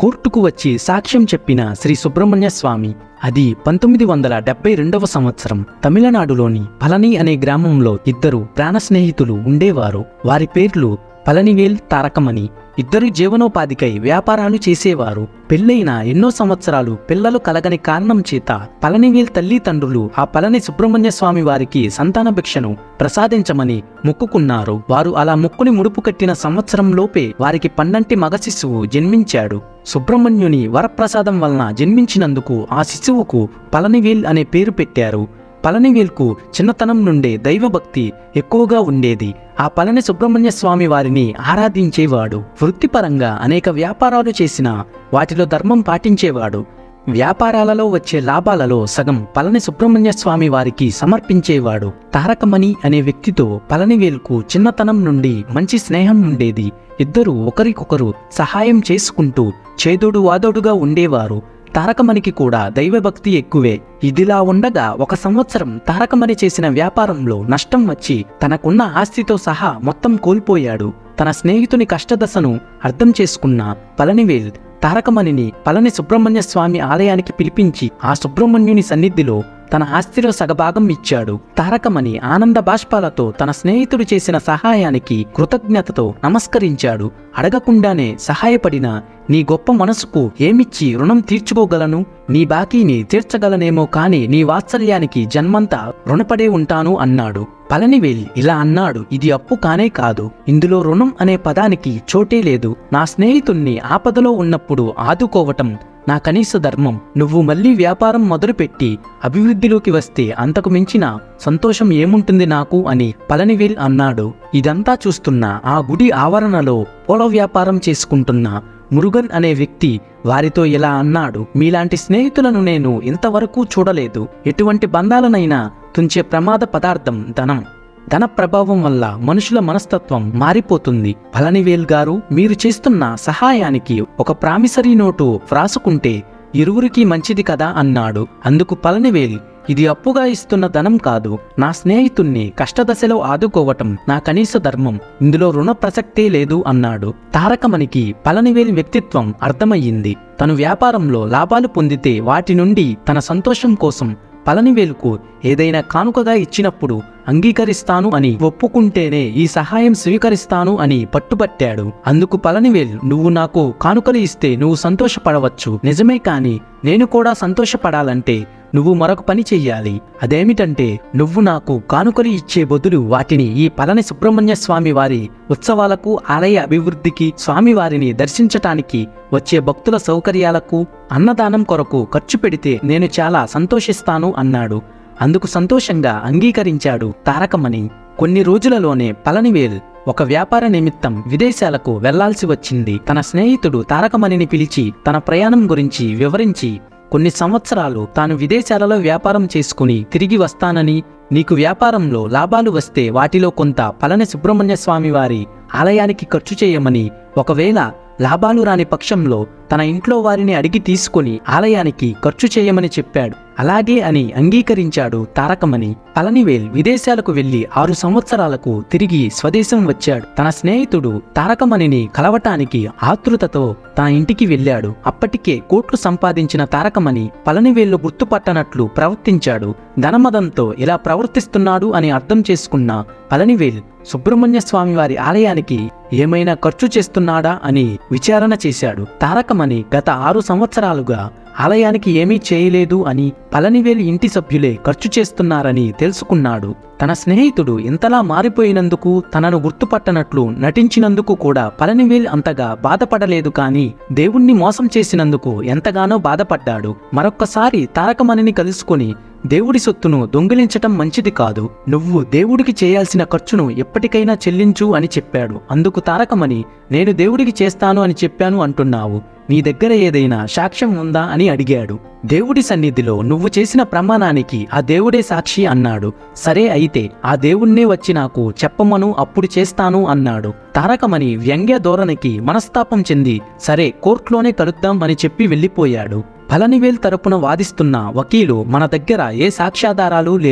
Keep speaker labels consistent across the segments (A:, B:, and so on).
A: కోర్టుకు వచ్చి సాక్ష్యం చెప్పిన శ్రీ సుబ్రహ్మణ్య స్వామి అది పంతొమ్మిది వందల డెబ్బై రెండవ సంవత్సరం తమిళనాడులోని పళని అనే గ్రామంలో ఇద్దరు ప్రాణ స్నేహితులు ఉండేవారు వారి పేర్లు పళనివేల్ తారకమణి ఇద్దరు జీవనోపాధికై వ్యాపారాలు చేసేవారు పెళ్ళైన ఎన్నో సంవత్సరాలు పిల్లలు కలగని కారణం చేత పళనివేల్ తల్లిదండ్రులు ఆ పళని సుబ్రహ్మణ్య స్వామి వారికి సంతాన భిక్షను ప్రసాదించమని మొక్కుకున్నారు వారు అలా మొక్కుని ముడుపు కట్టిన సంవత్సరంలోపే వారికి పన్నంటి మగ శిశువు జన్మించాడు సుబ్రహ్మణ్యుని వరప్రసాదం వలన జన్మించినందుకు ఆ శిశువుకు పళనివేల్ అనే పేరు పెట్టారు పళనివేల్కు చిన్నతనం నుండే దైవభక్తి ఎక్కువగా ఉండేది ఆ పళని సుబ్రహ్మణ్య స్వామి వారిని ఆరాధించేవాడు వృత్తిపరంగా అనేక వ్యాపారాలు చేసిన వాటిలో ధర్మం పాటించేవాడు వ్యాపారాలలో వచ్చే లాభాలలో సగం పళని సుబ్రహ్మణ్య స్వామి వారికి సమర్పించేవాడు తారకమణి అనే వ్యక్తితో పళనివేల్కు చిన్నతనం నుండి మంచి స్నేహం ఉండేది ఇద్దరు ఒకరికొకరు సహాయం చేసుకుంటూ చేదోడు వాదోడుగా ఉండేవారు తారకమణికి కూడా దైవభక్తి ఎక్కువే ఇదిలా ఉండగా ఒక సంవత్సరం తారకమణి చేసిన వ్యాపారంలో నష్టం వచ్చి తనకున్న ఆస్తితో సహా మొత్తం కోల్పోయాడు తన స్నేహితుని కష్టదశను అర్థం చేసుకున్న పళనివేల్ తారకమణిని పళని సుబ్రహ్మణ్య స్వామి ఆలయానికి పిలిపించి ఆ సుబ్రహ్మణ్యుని సన్నిధిలో తన ఆస్తిలో సగభాగం ఇచ్చాడు తారకమణి ఆనంద బాష్పాలతో తన స్నేహితుడు చేసిన సహాయానికి కృతజ్ఞతతో నమస్కరించాడు అడగకుండానే సహాయపడిన నీ గొప్ప మనసుకు ఏమిచ్చి రుణం తీర్చుకోగలను నీ బాకీని తీర్చగలనేమో కాని నీ వాత్సల్యానికి జన్మంతా రుణపడే ఉంటాను అన్నాడు పళనివేల్ ఇలా అన్నాడు ఇది అప్పు కానే కాదు ఇందులో రుణం అనే పదానికి చోటే లేదు నా స్నేహితుణ్ణి ఆపదలో ఉన్నప్పుడు ఆదుకోవటం నా కనీస ధర్మం నువ్వు మళ్ళీ వ్యాపారం మొదలుపెట్టి అభివృద్ధిలోకి వస్తే అంతకు మించిన సంతోషం ఏముంటుంది నాకు అని పళనివేల్ అన్నాడు ఇదంతా చూస్తున్న ఆ గుడి ఆవరణలో పూల వ్యాపారం చేసుకుంటున్న మురుగన్ అనే వ్యక్తి వారితో ఇలా అన్నాడు మీలాంటి స్నేహితులను నేను ఇంతవరకు చూడలేదు ఎటువంటి బంధాలనైనా తుంచే ప్రమాద పదార్థం ధనం ధన ప్రభావం వల్ల మనుషుల మనస్తత్వం మారిపోతుంది పళనివేల్ గారు మీరు చేస్తున్న సహాయానికి ఒక ప్రామిసరీ నోటు వ్రాసుకుంటే ఇరువురికి మంచిది కదా అన్నాడు అందుకు పళనివేల్ ఇది అప్పుగా ఇస్తున్న ధనం కాదు నా స్నేహితుణ్ణి కష్టదశలో ఆదుకోవటం నా కనీస ధర్మం ఇందులో రుణ ప్రసక్తే లేదు అన్నాడు తారకమణికి పళనివేలి వ్యక్తిత్వం అర్థమయ్యింది తను వ్యాపారంలో లాభాలు పొందితే వాటి నుండి తన సంతోషం కోసం పళనివేలుకు ఏదైనా కానుకగా ఇచ్చినప్పుడు అంగీకరిస్తాను అని ఒప్పుకుంటేనే ఈ సహాయం స్వీకరిస్తాను అని పట్టుబట్టాడు అందుకు పళనివేల్ నువ్వు నాకు కానుకలు ఇస్తే నువ్వు సంతోషపడవచ్చు నిజమే కాని నేను కూడా సంతోషపడాలంటే నువ్వు మరొక పని చెయ్యాలి అదేమిటంటే నువ్వు నాకు కానుకలు ఇచ్చే బదులు వాటిని ఈ పళని సుబ్రహ్మణ్య స్వామి వారి ఉత్సవాలకు ఆలయ అభివృద్ధికి స్వామివారిని దర్శించటానికి వచ్చే భక్తుల సౌకర్యాలకు అన్నదానం కొరకు ఖర్చు పెడితే నేను చాలా సంతోషిస్తాను అన్నాడు అందుకు సంతోషంగా అంగీకరించాడు తారకమణి కొన్ని రోజులలోనే పళనివేల్ ఒక వ్యాపార నిమిత్తం విదేశాలకు వెళ్లాల్సి వచ్చింది తన స్నేహితుడు తారకమణిని పిలిచి తన ప్రయాణం గురించి వివరించి కొన్ని సంవత్సరాలు తాను విదేశాలలో వ్యాపారం చేసుకుని తిరిగి వస్తానని నీకు వ్యాపారంలో లాభాలు వస్తే వాటిలో కొంత పళని సుబ్రహ్మణ్య స్వామి వారి ఆలయానికి ఖర్చు చేయమని ఒకవేళ లాభాలు రాని పక్షంలో తన ఇంట్లో వారిని అడిగి తీసుకుని ఆలయానికి ఖర్చు చేయమని చెప్పాడు అలాగే అని అంగీకరించాడు తారకమణి పళనివేల్ విదేశాలకు వెళ్లి ఆరు సంవత్సరాలకు తిరిగి స్వదేశం వచ్చాడు తన స్నేహితుడు తారకమణిని కలవటానికి ఆతృతతో తన ఇంటికి వెళ్ళాడు అప్పటికే కోట్లు సంపాదించిన తారకమణి పళనివేలు గుర్తుపట్టనట్లు ప్రవర్తించాడు ధనమదంతో ఇలా ప్రవర్తిస్తున్నాడు అని అర్థం చేసుకున్న పళనివేల్ సుబ్రహ్మణ్య స్వామి వారి ఆలయానికి ఏమైనా ఖర్చు చేస్తున్నాడా అని విచారణ చేశాడు తారకమణి గత ఆరు సంవత్సరాలుగా ఆలయానికి ఏమీ చేయలేదు అని పళనివేలు ఇంటి సభ్యులే ఖర్చు చేస్తున్నారని తెలుసుకున్నాడు తన స్నేహితుడు ఇంతలా మారిపోయినందుకు తనను గుర్తుపట్టనట్లు నటించినందుకు కూడా పళనివేల్ అంతగా బాధపడలేదు కానీ దేవుణ్ణి మోసం చేసినందుకు ఎంతగానో బాధపడ్డాడు మరొక్కసారి తారకమణిని కలుసుకొని దేవుడి సొత్తును దొంగిలించటం మంచిది కాదు నువ్వు దేవుడికి చేయాల్సిన ఖర్చును ఎప్పటికైనా చెల్లించు అని చెప్పాడు అందుకు తారకమణి నేను దేవుడికి చేస్తాను అని చెప్పాను అంటున్నావు నీ దగ్గర ఏదైనా సాక్ష్యం ఉందా అని అడిగాడు దేవుడి సన్నిధిలో నువ్వు చేసిన ప్రమాణానికి ఆ దేవుడే సాక్షి అన్నాడు సరే అయితే ఆ దేవుణ్ణే వచ్చి నాకు చెప్పమను అప్పుడు చేస్తాను అన్నాడు తారకమణి వ్యంగ్య ధోరణికి మనస్తాపం చెంది సరే కోర్టులోనే కలుద్దాం అని చెప్పి వెళ్ళిపోయాడు ఫలనివేల్ తరపున వాదిస్తున్న వకీలు మన దగ్గర ఏ సాక్ష్యాధారాలు లేవు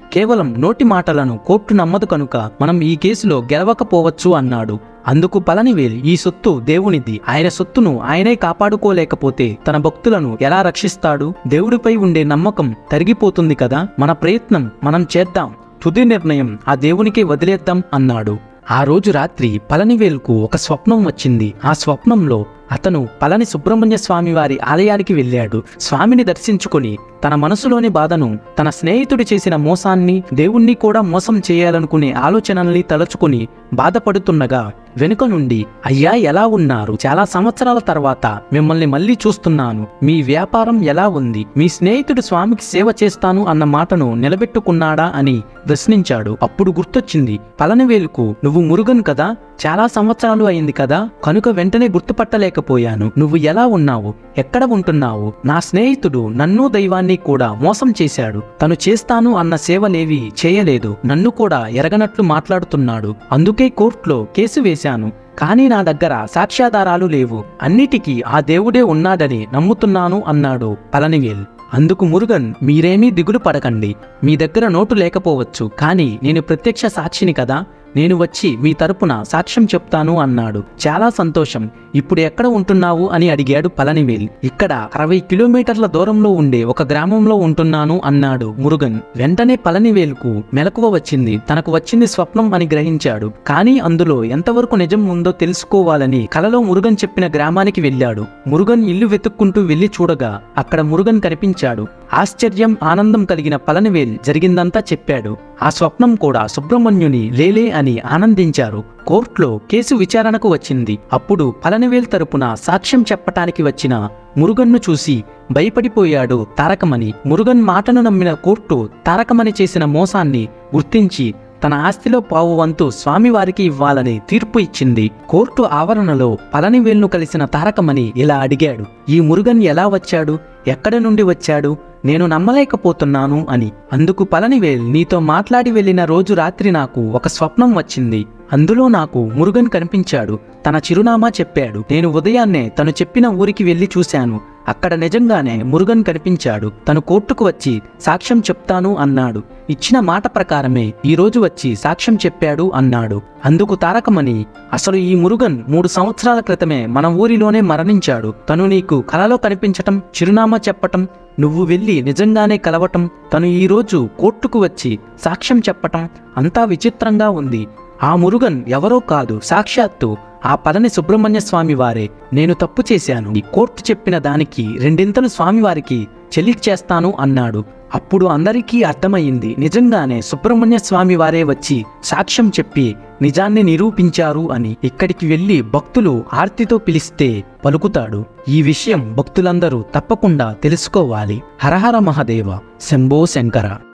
A: కేవలం నోటి మాటలను కోర్టు నమ్మదు కనుక మనం ఈ కేసులో గెలవకపోవచ్చు అన్నాడు అందుకు పళనివేల్ ఈ సొత్తు దేవునిది ఆయన సొత్తును ఆయనే కాపాడుకోలేకపోతే తన భక్తులను ఎలా రక్షిస్తాడు దేవుడిపై ఉండే నమ్మకం తరిగిపోతుంది కదా మన ప్రయత్నం మనం చేద్దాం తుది నిర్ణయం ఆ దేవునికి వదిలేద్దాం అన్నాడు ఆ రోజు రాత్రి పళనివేలుకు ఒక స్వప్నం వచ్చింది ఆ స్వప్నంలో అతను పళని సుబ్రహ్మణ్య స్వామి వారి ఆలయానికి వెళ్ళాడు స్వామిని దర్శించుకొని తన మనసులోని బాధను తన స్నేహితుడు చేసిన మోసాన్ని దేవుణ్ణి కూడా మోసం చేయాలనుకునే ఆలోచనల్ని తలుచుకుని బాధపడుతుండగా వెనుక నుండి అయ్యా ఎలా ఉన్నారు చాలా సంవత్సరాల తర్వాత మిమ్మల్ని మళ్ళీ చూస్తున్నాను మీ వ్యాపారం ఎలా ఉంది మీ స్నేహితుడు స్వామికి సేవ చేస్తాను అన్న మాటను నిలబెట్టుకున్నాడా అని ప్రశ్నించాడు అప్పుడు గుర్తొచ్చింది పలనవేలుకు నువ్వు మురుగన్ కదా చాలా సంవత్సరాలు అయింది కదా కనుక వెంటనే గుర్తుపట్టలేకపోయాను నువ్వు ఎలా ఉన్నావు ఎక్కడ ఉంటున్నావు నా స్నేహితుడు నన్ను దైవాన్ని కూడా మోసం చేశాడు తను చేస్తాను అన్న సేవలేవి చేయలేదు నన్ను కూడా ఎరగనట్లు మాట్లాడుతున్నాడు అందుకే కోర్టులో కేసు వేశాను కానీ నా దగ్గర సాక్ష్యాధారాలు లేవు అన్నిటికీ ఆ దేవుడే ఉన్నాడని నమ్ముతున్నాను అన్నాడు పళనివేల్ అందుకు మురుగన్ మీరేమీ దిగులు పడకండి మీ దగ్గర నోటు లేకపోవచ్చు కానీ నేను ప్రత్యక్ష సాక్షిని కదా నేను వచ్చి మీ తరపున సాక్ష్యం చెప్తాను అన్నాడు చాలా సంతోషం ఇప్పుడు ఎక్కడ ఉంటున్నావు అని అడిగాడు పళనివేల్ ఇక్కడ అరవై కిలోమీటర్ల దూరంలో ఉండే ఒక గ్రామంలో ఉంటున్నాను అన్నాడు మురుగన్ వెంటనే పళనివేలుకు మెలకువ వచ్చింది తనకు వచ్చింది స్వప్నం అని గ్రహించాడు కానీ అందులో ఎంతవరకు నిజం ఉందో తెలుసుకోవాలని కలలో మురుగన్ చెప్పిన గ్రామానికి వెళ్ళాడు మురుగన్ ఇల్లు వెతుక్కుంటూ వెళ్లి చూడగా అక్కడ మురుగన్ కనిపించాడు ఆశ్చర్యం ఆనందం కలిగిన పళనివేల్ జరిగిందంతా చెప్పాడు ఆ స్వప్నం కూడా సుబ్రహ్మణ్యుని లేలే అని ఆనందించారు కోర్టులో కేసు విచారణకు వచ్చింది అప్పుడు పళనివేల్ తరపున సాక్ష్యం చెప్పటానికి వచ్చిన మురుగన్ను చూసి భయపడిపోయాడు తారకమణి మురుగన్ మాటను నమ్మిన కోర్టు తారకమణి చేసిన మోసాన్ని గుర్తించి తన ఆస్తిలో పావు వంతు స్వామివారికి ఇవ్వాలని తీర్పు ఇచ్చింది కోర్టు ఆవరణలో పళనివేల్ను కలిసిన తారకమణి ఇలా అడిగాడు ఈ మురుగన్ ఎలా వచ్చాడు ఎక్కడ నుండి వచ్చాడు నేను నమ్మలేకపోతున్నాను అని అందుకు పళనివేల్ నీతో మాట్లాడి వెళ్ళిన రోజు రాత్రి నాకు ఒక స్వప్నం వచ్చింది అందులో నాకు మురుగన్ కనిపించాడు తన చిరునామా చెప్పాడు నేను ఉదయాన్నే తను చెప్పిన ఊరికి వెళ్ళి చూశాను అక్కడ నిజంగానే మురుగన్ కనిపించాడు తను కోర్టుకు వచ్చి సాక్ష్యం చెప్తాను అన్నాడు ఇచ్చిన మాట ప్రకారమే ఈ రోజు వచ్చి సాక్ష్యం చెప్పాడు అన్నాడు అందుకు తారకమణి అసలు ఈ మురుగన్ మూడు సంవత్సరాల క్రితమే మన ఊరిలోనే మరణించాడు తను నీకు కలలో కనిపించటం చిరునామా చెప్పటం నువ్వు వెళ్ళి నిజంగానే కలవటం తను ఈ రోజు కోర్టుకు వచ్చి సాక్ష్యం చెప్పటం అంతా విచిత్రంగా ఉంది ఆ మురుగన్ ఎవరో కాదు సాక్షాత్తు ఆ పలని సుబ్రహ్మణ్య స్వామి వారే నేను తప్పు చేశాను ఈ కోర్టు చెప్పిన దానికి రెండింతలు స్వామివారికి చెల్లిచ్చేస్తాను అన్నాడు అప్పుడు అందరికీ అర్థమయ్యింది నిజంగానే సుబ్రహ్మణ్య స్వామి వారే వచ్చి సాక్ష్యం చెప్పి నిజాన్ని నిరూపించారు అని ఇక్కడికి వెళ్ళి భక్తులు ఆర్తితో పిలిస్తే పలుకుతాడు ఈ విషయం భక్తులందరూ తప్పకుండా తెలుసుకోవాలి హరహర మహదేవ శంభో శంకర